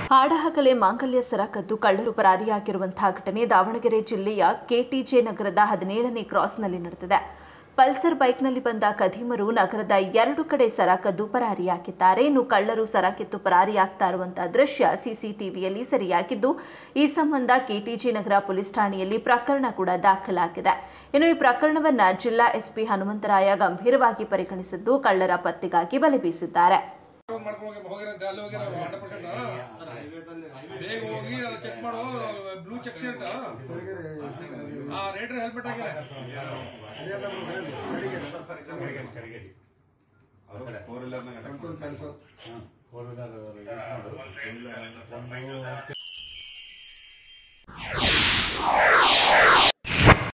ಹಾಡಹಗಲೇ ಮಾಂಗಲ್ಯ ಸರ ಕದ್ದು ಕಳ್ಳರು ಪರಾರಿಯಾಗಿರುವಂತಹ ಘಟನೆ ದಾವಣಗೆರೆ ಜಿಲ್ಲೆಯ ಕೆಟಿಜೆ ನಗರದ ಹದಿನೇಳನೇ ಕ್ರಾಸ್ನಲ್ಲಿ ನಡೆದಿದೆ ಪಲ್ಸರ್ ಬೈಕ್ನಲ್ಲಿ ಬಂದ ಕದೀಮರು ನಗರದ ಎರಡು ಕಡೆ ಸರ ಕದ್ದು ಪರಾರಿಯಾಗಿದ್ದಾರೆ ಇನ್ನು ಕಳ್ಳರು ಸರ ಕಿತ್ತು ಪರಾರಿಯಾಗ್ತಾ ಇರುವಂತಹ ದೃಶ್ಯ ಸಿಸಿಟಿವಿಯಲ್ಲಿ ಸೆರೆಯಾಗಿದ್ದು ಈ ಸಂಬಂಧ ಕೆಟಿಜೆ ನಗರ ಪೊಲೀಸ್ ಠಾಣೆಯಲ್ಲಿ ಪ್ರಕರಣ ಕೂಡ ದಾಖಲಾಗಿದೆ ಇನ್ನು ಈ ಪ್ರಕರಣವನ್ನ ಜಿಲ್ಲಾ ಎಸ್ಪಿ ಹನುಮಂತರಾಯ ಗಂಭೀರವಾಗಿ ಪರಿಗಣಿಸಿದ್ದು ಕಳ್ಳರ ಪತ್ತೆಗಾಗಿ ಬಲೆ ಬೀಸಿದ್ದಾರೆ ಫೋನ್ ಮಾಡ್ಕೊಂಡು ಹೋಗಿ ಹೋಗಿರಂತೆ ಅಲ್ಲಿ ಹೋಗಿರ ಹಂಡ್ರೆಡ್ ಪರ್ಸೆಂಟ್ ಬೇಗ ಹೋಗಿ ಅದು ಚೆಕ್ ಮಾಡು ಬ್ಲೂ ಚೆಕ್ ಶರ್ಟ್ ಆ ರೇಟ್ರ್ ಹೆಲ್ಮೆಟ್ ಹಾಕಿರ ಫೋರ್ ವೀಲರ್ನ ಫೋರ್ ವೀಲರ್